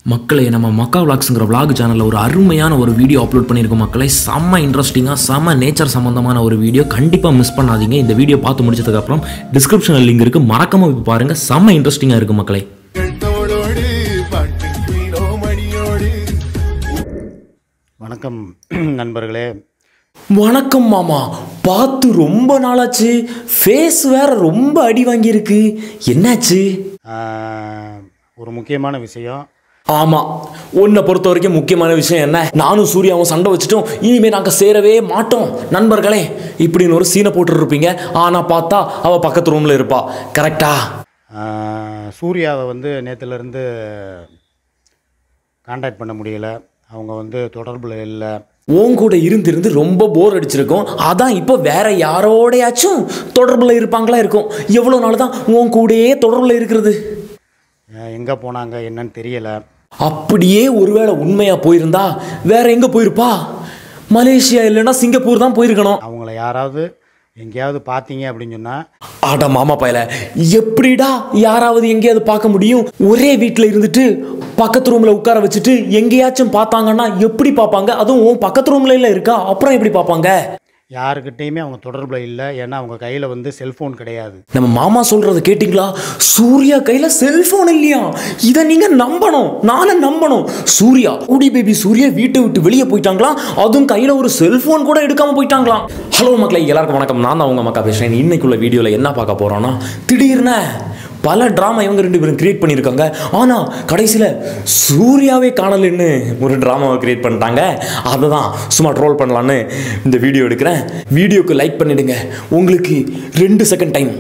மக்களே நம்ம மக்கா விளாக்ஸுங்கிற vlog சேனலில் ஒரு அருமையான ஒரு வீடியோ அப்லோட் பண்ணியிருக்கோம் மக்களே செம்ம இன்ட்ரெஸ்டிங்காக செம்ம நேச்சர் சம்மந்தமான ஒரு வீடியோ கண்டிப்பாக மிஸ் பண்ணாதீங்க இந்த வீடியோ பார்த்து முடிச்சதுக்கப்புறம் டிஸ்கிரிப்ஷனில் லிங்க் இருக்குது மறக்காம போய் பாருங்கள் செம்ம இன்ட்ரெஸ்டிங்காக இருக்குது மக்களே தோளோடு பாட்டு குயிலோ மணியோடு வணக்கம் நண்பர்களே வணக்கம் மாமா பார்த்து ரொம்ப நாளாச்சு ஃபேஸ் வேற ரொம்ப அடி வாங்கியிருக்கு என்னாச்சு ஆஹ், ஒரு முக்கியமான விஷயம் ஆமாம் உன்னை பொறுத்த வரைக்கும் முக்கியமான விஷயம் என்ன நானும் சூர்யாவும் சண்டை வச்சுட்டோம் இனிமேல் நாங்கள் சேரவே மாட்டோம் நண்பர்களே இப்படின்னு ஒரு சீனை போட்டுருப்பீங்க ஆனால் பார்த்தா அவள் பக்கத்து ரூமில் இருப்பா கரெக்டா ஆஹ், சூர்யாவை வந்து நேற்றுலேருந்து காண்டாக்ட் பண்ண முடியல அவங்க வந்து தொடர்பில் இல்லை உன் கூட இருந்து இருந்து ரொம்ப போர் அடிச்சிருக்கும் அதான் இப்போ வேற யாரோடையாச்சும் தொடர்பில் இருப்பாங்களா இருக்கும் எவ்வளோ நாள் தான் உன் கூடயே தொடர்பில் இருக்கிறது எங்கே போனாங்க என்னன்னு தெரியலை அப்படியே ஒருவேளை உண்மையாக போயிருந்தா வேற எங்கே போயிருப்பா மலேசியா இல்லைன்னா சிங்கப்பூர் தான் போயிருக்கணும் அவங்கள யாராவது எங்கேயாவது பார்த்தீங்க அப்படின்னு சொன்னால் ஆடா மாமா பயல எப்படிடா யாராவது எங்கேயாவது பார்க்க முடியும் ஒரே வீட்டில் இருந்துட்டு பக்கத்து ரூம்ல உட்கார வச்சுட்டு எங்கேயாச்சும் பார்த்தாங்கன்னா எப்படி பார்ப்பாங்க அதுவும் உன் பக்கத்து ரூம்ல இல்ல இருக்கா அப்புறம் எப்படி பார்ப்பாங்க யாருக்கிட்டேயுமே அவங்க தொடர்பில் இல்லை ஏன்னா அவங்க கையில் வந்து செல்ஃபோன் கிடையாது நம்ம மாமா சொல்றத கேட்டிங்களா சூர்யா கையில செல்போன் இல்லையா இதை நீங்க நம்பணும் நானும் நம்பணும் சூர்யா குடி பேபி சூர்யா வீட்டை விட்டு வெளியே போயிட்டாங்களாம் அதுவும் கையில ஒரு செல்போன் கூட எடுக்காம போயிட்டாங்களாம் ஹலோ மக்களே எல்லாருக்கும் வணக்கம் நான் தான் உங்க மக்கா பேசுறேன் இன்னைக்குள்ள வீடியோல என்ன பார்க்க போறோம்னா திடீர்னு பல ட்ராமா இவங்க ரெண்டு பேரும் கிரியேட் பண்ணியிருக்காங்க ஆனால் கடைசியில் சூர்யாவே காணலன்னு ஒரு ட்ராமாவை கிரியேட் பண்ணிட்டாங்க அதை தான் சும்மா ட்ரோல் பண்ணலான்னு இந்த வீடியோ எடுக்கிறேன் வீடியோக்கு லைக் பண்ணிடுங்க உங்களுக்கு ரெண்டு செகண்ட் டைம்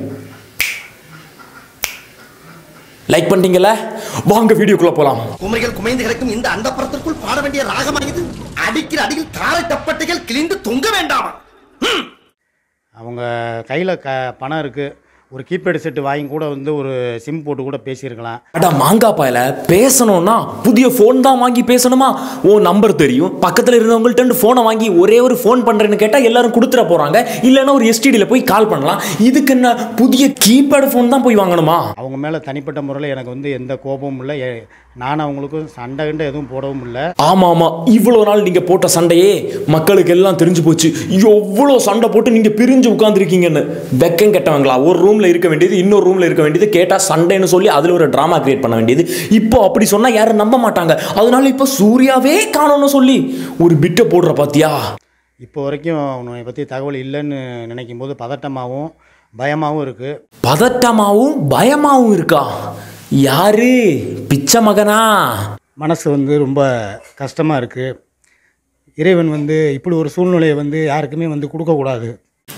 லைக் பண்ணிட்டீங்கல்ல வாங்க வீடியோக்குள்ள போலாம் குமைகள் குமைந்து கிடக்கும் இந்த அண்டப்புறத்திற்குள் பாட வேண்டிய ராகமா இது அடிக்கிற அடியில் தாரை தப்பட்டைகள் கிழிந்து தொங்க வேண்டாமா அவங்க கையில் க பணம் இருக்குது ஒரு கீபேடு செட்டு வாங்கி கூட வந்து ஒரு சிம் போட்டு கூட பேசியிருக்கலாம் அடா மாங்கா பாயில பேசணும்னா புதிய ஃபோன் தான் வாங்கி பேசணுமா ஓ நம்பர் தெரியும் பக்கத்தில் இருந்தவங்கள்ட்ட இருந்து ஃபோனை வாங்கி ஒரே ஒரு ஃபோன் பண்ணுறேன்னு கேட்டால் எல்லாரும் கொடுத்துட போகிறாங்க இல்லைன்னா ஒரு எஸ்டிடியில் போய் கால் பண்ணலாம் இதுக்கு என்ன புதிய கீபேடு ஃபோன் தான் போய் வாங்கணுமா அவங்க மேலே தனிப்பட்ட முறையில் எனக்கு வந்து எந்த கோபமும் இல்லை ஏ- நான் அவங்களுக்கும் சண்டை கிண்டை எதுவும் போடவும் இல்லை ஆமா ஆமா இவ்வளோ நாள் நீங்க போட்ட சண்டையே மக்களுக்கு எல்லாம் தெரிஞ்சு போச்சு எவ்வளோ சண்டை போட்டு நீங்க பிரிஞ்சு உட்காந்துருக்கீங்கன்னு வெக்கம் கெட்டவங்களா ஒரு ரூம்ல இருக்க வேண்டியது இன்னொரு ரூம்ல இருக்க வேண்டியது கேட்டா சண்டைன்னு சொல்லி அதுல ஒரு டிராமா கிரியேட் பண்ண வேண்டியது இப்போ அப்படி சொன்னா யாரும் நம்ப மாட்டாங்க அதனால இப்போ சூர்யாவே காணோம்னு சொல்லி ஒரு பிட்டை போடுற பாத்தியா இப்போ வரைக்கும் அவனை பற்றி தகவல் இல்லைன்னு நினைக்கும் போது பதட்டமாகவும் பயமாகவும் இருக்குது பதட்டமாவும் பயமாவும் இருக்கா யாரு பிச்சை மகனா மனசு வந்து ரொம்ப கஷ்டமாக இருக்குது இறைவன் வந்து இப்படி ஒரு சூழ்நிலையை வந்து யாருக்குமே வந்து கொடுக்கக்கூடாது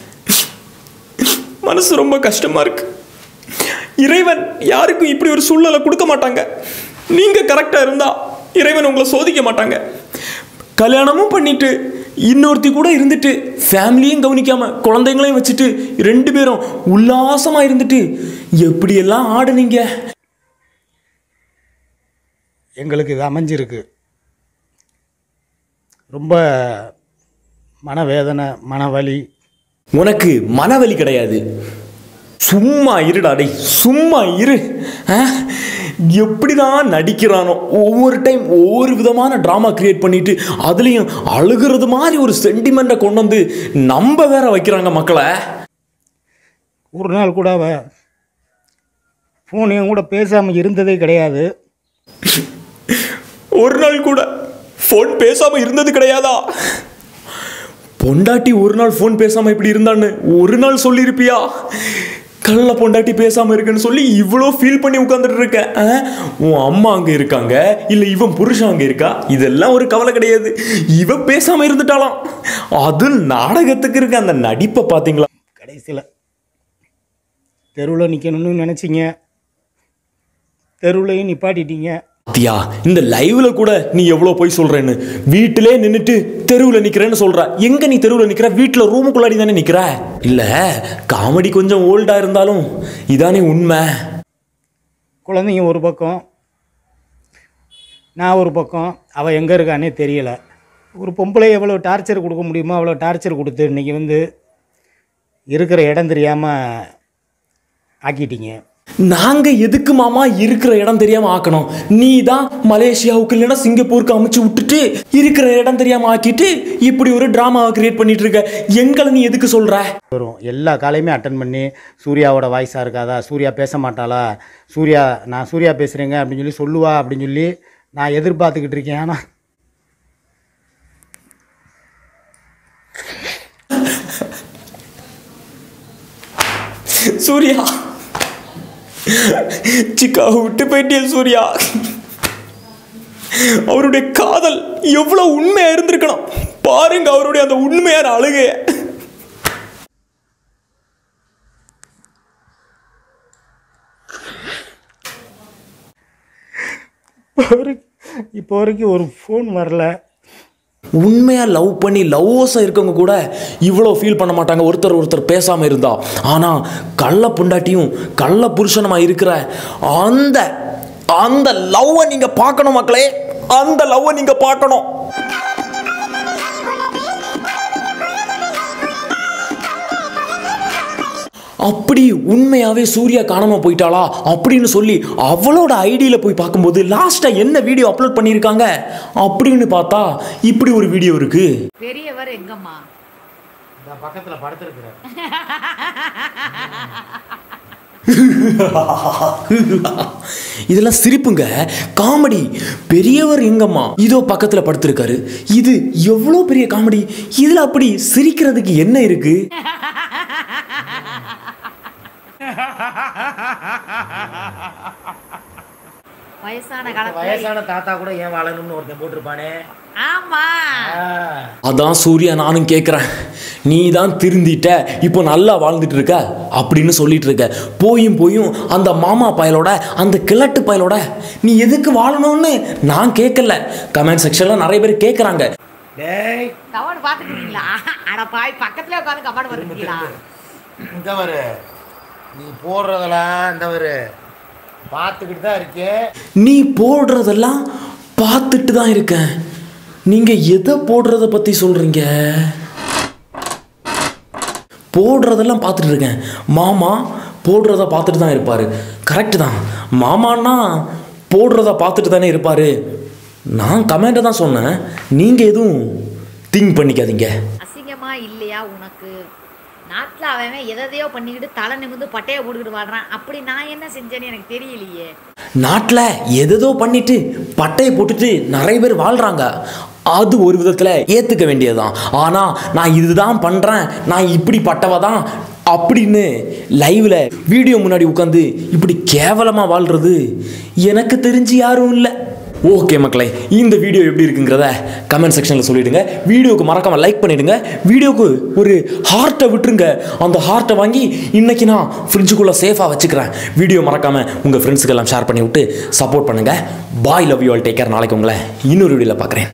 மனசு ரொம்ப கஷ்டமா இருக்கு இறைவன் யாருக்கும் இப்படி ஒரு சூழ்நிலை கொடுக்க மாட்டாங்க நீங்க கரெக்டா இருந்தா இறைவன் உங்களை சோதிக்க மாட்டாங்க கல்யாணமும் பண்ணிட்டு இன்னொருத்தி கூட இருந்துட்டு ஃபேமிலியும் கவனிக்காம குழந்தைங்களையும் வச்சுட்டு ரெண்டு பேரும் உல்லாசமா இருந்துட்டு எப்படியெல்லாம் ஆடுனீங்க எங்களுக்கு இது அமைஞ்சிருக்கு ரொம்ப மனவேதனை மனவலி உனக்கு மனவலி கிடையாது சும்மா இருடா டேய் சும்மா இரு ஆ? எப்படிதான் நடிக்கிறானோ ஒவ்வொரு டைம் ஒவ்வொரு விதமான ட்ராமா கிரியேட் பண்ணிட்டு அதுலேயும் அழுகிறது மாதிரி ஒரு சென்டிமெண்ட்டை கொண்டு வந்து நம்ப வேற வைக்கிறாங்க மக்களை ஒரு நாள் கூட அவ ஃபோன் கூட பேசாமல் இருந்ததே கிடையாது ஒரு நாள் கூட ஃபோன் பேசாம இருந்தது கிடையாதா பொண்டாட்டி ஒரு நாள் ஃபோன் பேசாம இப்படி இருந்தான்னு ஒரு நாள் சொல்லியிருப்பியா கல்ல பொண்டாட்டி பேசாம இருக்குன்னு சொல்லி இவ்வளோ ஃபீல் பண்ணி உட்காந்துட்டு இருக்க ஆ? உன் அம்மா அங்க இருக்காங்க இல்ல இவன் புருஷன் அங்க இருக்கா இதெல்லாம் ஒரு கவலை கிடையாது இவ பேசாம இருந்துட்டாலாம் அது நாடகத்துக்கு இருக்க அந்த நடிப்பை பாத்தீங்களா கடைசியில் தெருவில் நிற்கணும்னு நினச்சிங்க தெருவுலையும் நிப்பாட்டிட்டீங்க தியா இந்த லைவ்ல கூட நீ எவ்வளோ போய் சொல்றேன்னு வீட்டிலே நின்றுட்டு தெருவில் நிக்கிறேன்னு சொல்ற எங்க நீ தெருவில் நிக்கிற வீட்டில் ரூமுக்குள்ளாடி தானே நிக்கிற இல்ல காமெடி கொஞ்சம் ஓல்டா இருந்தாலும் இதானே உண்மை குழந்தைங்க ஒரு பக்கம் நான் ஒரு பக்கம் அவள் எங்கே இருக்கானே தெரியலை ஒரு பொம்பளை எவ்வளோ டார்ச்சர் கொடுக்க முடியுமோ அவ்வளோ டார்ச்சர் கொடுத்து இன்றைக்கி வந்து இருக்கிற இடம் தெரியாமல் ஆக்கிட்டீங்க நாங்க எதுக்கு மாமா இருக்கிற இடம் தெரியாம ஆக்கணும் நீ தான் மலேசியாவுக்கு இல்லைன்னா சிங்கப்பூருக்கு அமைச்சு விட்டுட்டு இருக்கிற இடம் தெரியாம ஆக்கிட்டு இப்படி ஒரு டிராமாவை கிரியேட் பண்ணிட்டு இருக்க எங்களை நீ எதுக்கு சொல்ற வரும் எல்லா காலையுமே அட்டன் பண்ணி சூர்யாவோட வாய்ஸாக இருக்காதா சூர்யா பேச மாட்டாளா சூர்யா நான் சூர்யா பேசுகிறேங்க அப்படின்னு சொல்லி சொல்லுவா அப்படின்னு சொல்லி நான் எதிர்பார்த்துக்கிட்டு இருக்கேன் ஆனால் சூர்யா சிக்காவை விட்டு போயிட்டே சூர்யா அவருடைய காதல் எவ்வளவு உண்மையா இருந்திருக்கணும் பாருங்க அவருடைய அந்த உண்மையான அழுகைய இப்போ வரைக்கும் இப்போ வரைக்கும் ஒரு ஃபோன் வரல உண்மையா லவ் பண்ணி லவ்ஸாக இருக்கவங்க கூட இவ்வளோ ஃபீல் பண்ண மாட்டாங்க ஒருத்தர் ஒருத்தர் பேசாமல் இருந்தா ஆனால் கள்ள பொண்டாட்டியும் கள்ள புருஷனமா இருக்கிற அந்த அந்த லவ்வை நீங்க பார்க்கணும் மக்களே அந்த லவ்வை நீங்க பார்க்கணும் அப்படி உண்மையாவே சூர்யா காணாம போயிட்டாளா அப்படின்னு சொல்லி அவளோட ஐடியில போய் பார்க்கும்போது லாஸ்டா என்ன வீடியோ அப்லோட் பண்ணியிருக்காங்க அப்படின்னு பார்த்தா இப்படி ஒரு வீடியோ இருக்கு பெரியவர் எங்கம்மா இந்த பக்கத்தில் படுத்துருக்குறேன் இதெல்லாம் சிரிப்புங்க காமெடி பெரியவர் எங்கம்மா இதோ பக்கத்துல படுத்திருக்காரு இது எவ்வளோ பெரிய காமெடி இதுல அப்படி சிரிக்கிறதுக்கு என்ன இருக்கு வயசான காலத்துல வயசான தாத்தா கூட ஏன் வாழணும்னு ஒருத்தன் போட்டிருப்பானே ஆமா அதான் சூர்யா நானும் கேட்குறேன் நீ தான் திருந்திட்ட இப்போ நல்லா வாழ்ந்துட்டு இருக்க அப்படின்னு சொல்லிட்டு இருக்க போயும் போயும் அந்த மாமா பயலோட அந்த கிழட்டு பயலோட நீ எதுக்கு வாழணும்னு நான் கேட்கல கமெண்ட் செக்ஷன்ல நிறைய பேர் கேட்குறாங்க டேய் கவாடு பாத்துக்கிறீங்களா அட பாய் பக்கத்துல உட்காந்து கவாடு பாத்துக்கிறீங்களா இந்த வரு நீ போடுறதெல்லாம் இந்த வரு பார்த்துக்கிட்டு தான் இருக்கேன் நீ போடுறதெல்லாம் பார்த்துட்டு தான் இருக்கேன் நீங்க எதை போடுறத பத்தி சொல்றீங்க போடுறதெல்லாம் பார்த்துட்டு இருக்கேன் மாமா போடுறத பார்த்துட்டு தான் இருப்பாரு கரெக்டு தான் மாமான்னா போடுறத பார்த்துட்டு தானே இருப்பாரு நான் கமெண்ட்டை தான் சொன்னேன் நீங்க எதுவும் திங்க் பண்ணிக்காதீங்க அசிங்கமா இல்லையா உனக்கு நாட்டில் அவன் எதையோ பண்ணிக்கிட்டு தலை நிமிந்து பட்டையை போட்டுக்கிட்டு வாடுறான் அப்படி நான் என்ன செஞ்சேன்னு எனக்கு தெரியலையே நாட்டில் எதேதோ பண்ணிட்டு பட்டையை போட்டுட்டு நிறைய பேர் வாழ்கிறாங்க அது ஒரு விதத்தில் ஏற்றுக்க வேண்டியதுதான் ஆனால் நான் இதுதான் பண்ணுறேன் நான் இப்படி பட்டவ தான் அப்படின்னு லைவில் வீடியோ முன்னாடி உட்காந்து இப்படி கேவலமாக வாழ்கிறது எனக்கு தெரிஞ்சு யாரும் இல்லை ஓகே மக்களே இந்த வீடியோ எப்படி இருக்குங்கிறத கமெண்ட் செக்ஷனில் சொல்லிடுங்க வீடியோவுக்கு மறக்காம லைக் பண்ணிடுங்க வீடியோவுக்கு ஒரு ஹார்ட்டை விட்டுருங்க அந்த ஹார்ட்டை வாங்கி இன்னைக்கு நான் ஃப்ரிட்ஜுக்குள்ளே சேஃபாக வச்சுக்கிறேன் வீடியோ மறக்காம உங்கள் ஃப்ரெண்ட்ஸுக்கு எல்லாம் ஷேர் பண்ணி விட்டு சப்போர்ட் பண்ணுங்க bye love you all take care நாளைக்கு உங்களை இன்னொரு வீடியோவில் பார்க்குறேன்